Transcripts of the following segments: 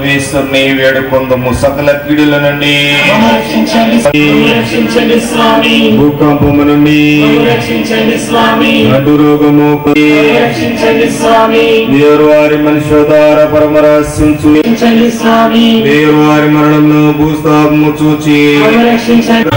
పరమేశ్వరుని వేడుకొందుము సకల కీడుల నుండి రక్షించండి రక్షించండి స్వామి భూకంపము నుండి రక్షించండి స్వామి నడు రోగము రక్షించండి స్వామి దేవుడు వారి మనుష్యోదార పరమ రహస్యం చూ రక్షించండి స్వామి దేవుడు వారి మరణంను భూస్థాపము చూచి రక్షించండి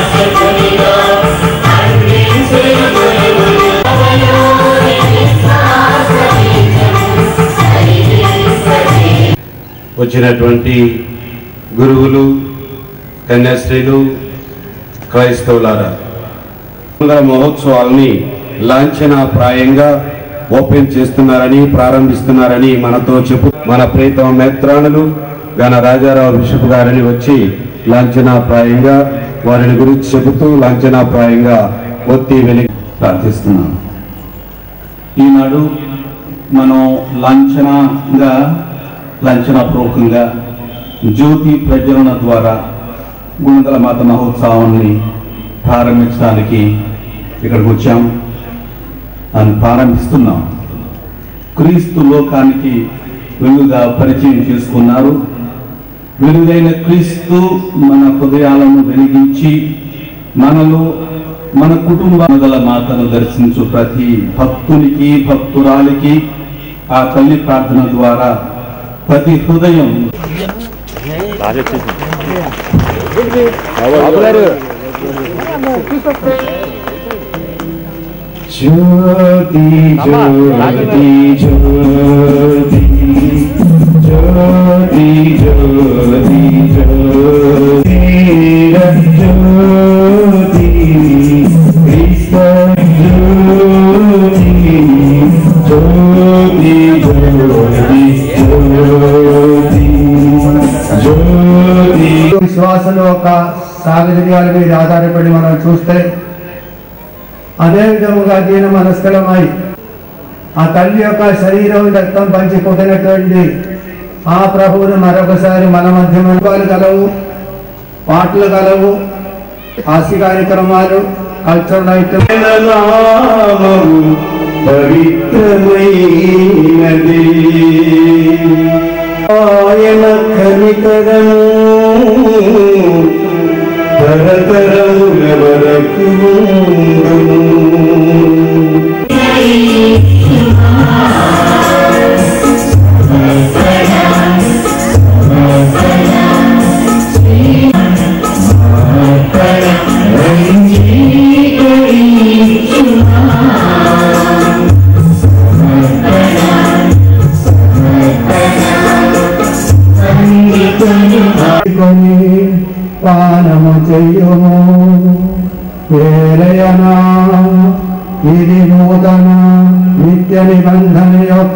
వచ్చినటువంటి గురువులు కన్యాశ్రీలు క్రైస్తవులారా సుందర మహోత్సవాల్ని లాంఛనప్రాయంగా ఓపెన్ చేస్తున్నారని ప్రారంభిస్తున్నారని మనతో చెప్పు మన ప్రీతమ మేత్రాణులు గణ రాజారావు బిషప్ గారిని వచ్చి లాంఛనప్రాయంగా వారిని గురించి చెబుతూ లాంఛనప్రాయంగా ఒత్తి వెలిగి ప్రార్థిస్తున్నాం ఈనాడు మనం లాంఛనంగా లాంఛనపూర్వకంగా జ్యోతి ప్రజ్వలన ద్వారా గుణదల మాత మహోత్సవాన్ని ప్రారంభించడానికి ఇక్కడికి వచ్చాం దాన్ని ప్రారంభిస్తున్నాం క్రీస్తు లోకానికి వెలుగుగా పరిచయం చేసుకున్నారు వెలుగైన క్రీస్తు మన హృదయాలను వెలిగించి మనలో మన కుటుంబ గల మాతను దర్శించు ప్రతి భక్తునికి భక్తురాలికి ఆ తల్లి ప్రార్థన ద్వారా ప్రతి హృదయం జ్యోతి జ్యోతి జ్యోతి జ్యోతి జ్యోతి జ్యోతి జ్యోతి క్రీస్తు జ్యోతి జ్యోతి జ్యోతి జ్యోతి జ్యోతి విశ్వాసంలో ఒక సాగజన్యాల మీద ఆధారపడి మనం చూస్తే అదే విధముగా దీన మనస్కలమై ఆ తల్లి యొక్క శరీరం రక్తం పంచి పుట్టినటువంటి ఆ ప్రభువును మరొకసారి మన మధ్య మనవాలు కలవు పాటలు కలవు హాస్య కార్యక్రమాలు కల్చరల్ ఐటమ్ నామము పవిత్రమైనది ఆయన కనికరము తరతరముల వరకు ఉండును. కొని పానము చెయ్యము వేరయనా ఇది నూతన నిత్య నిబంధన యొక్క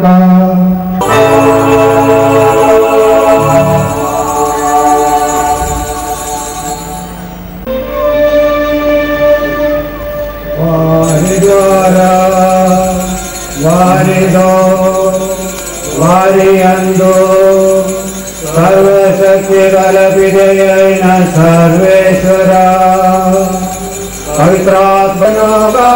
వారి ద్వారా వారిలో వారి అందు సర్వశక్తి గల విజయైన సర్వేశ్వర పవిత్రాత్మనోగా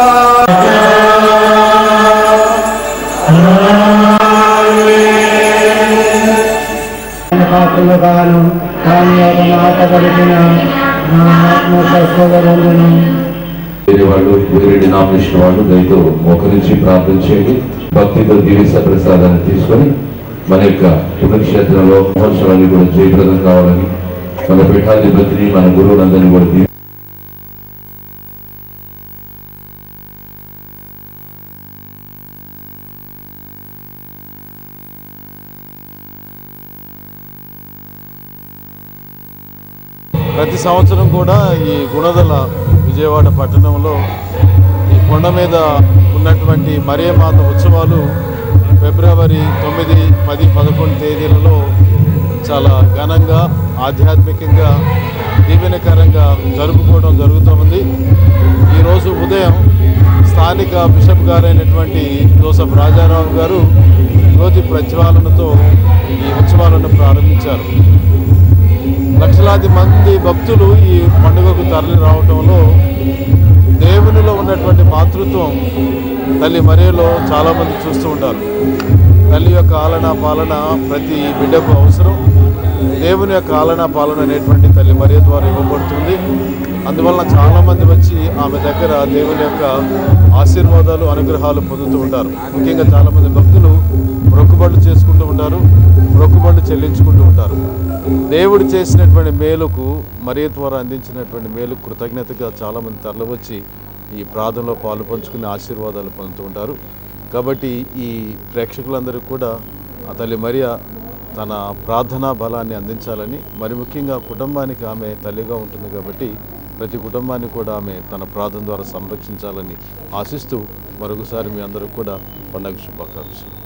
పాత్రలుగాను దాని యొక్క మాట కలిగిన నా ఆత్మ సోదరులను వేరే వాళ్ళు వేరే డినామినేషన్ వాళ్ళు దయతో మోకరించి ప్రార్థన చేయండి భక్తితో దివ్య ప్రసాదాన్ని తీసుకొని మన యొక్క పుణ్యక్షేత్రంలో మహోత్సవాన్ని కూడా జయప్రదం కావాలని మన పీఠాధిపతిని మన గురువులందరినీ కూడా దీవి- ప్రతి సంవత్సరం కూడా ఈ గుణదల విజయవాడ పట్టణంలో ఈ కొండ మీద ఉన్నటువంటి మరియమాత ఉత్సవాలు ఫిబ్రవరి తొమ్మిది పది పదకొండు తేదీలలో చాలా ఘనంగా ఆధ్యాత్మికంగా దీవెనకరంగా జరుపుకోవడం జరుగుతూ ఉంది ఈరోజు ఉదయం స్థానిక బిషప్ గారైనటువంటి జోసఫ్ రాజారావు గారు జ్యోతి ప్రజ్వాలనతో ఈ ఉత్సవాలను ప్రారంభించారు లక్షలాది మంది భక్తులు ఈ పండుగకు తరలి రావటంలో దేవునిలో ఉన్నటువంటి మాతృత్వం తల్లి మరియలో చాలామంది చూస్తూ ఉంటారు తల్లి యొక్క ఆలన పాలన ప్రతి బిడ్డకు అవసరం దేవుని యొక్క ఆలన పాలన అనేటువంటి తల్లి మరియ ద్వారా ఇవ్వబడుతుంది అందువలన చాలామంది వచ్చి ఆమె దగ్గర దేవుని యొక్క ఆశీర్వాదాలు అనుగ్రహాలు పొందుతూ ఉంటారు ముఖ్యంగా చాలామంది భక్తులు మొక్కుబడులు చేసుకుంటూ ఉంటారు మొక్కుబడులు చెల్లించుకుంటూ ఉంటారు దేవుడు చేసినటువంటి మేలుకు మరియ ద్వారా అందించినటువంటి మేలు కృతజ్ఞతగా చాలామంది తరలివచ్చి ఈ ప్రార్థనలో పాలు పంచుకుని ఆశీర్వాదాలు పొందుతూ ఉంటారు కాబట్టి ఈ ప్రేక్షకులందరికీ కూడా ఆ తల్లి మరియ తన ప్రార్థనా బలాన్ని అందించాలని మరి ముఖ్యంగా కుటుంబానికి ఆమె తల్లిగా ఉంటుంది కాబట్టి ప్రతి కుటుంబాన్ని కూడా ఆమె తన ప్రార్థన ద్వారా సంరక్షించాలని ఆశిస్తూ మరొకసారి మీ అందరూ కూడా పండగ శుభాకాంక్షలు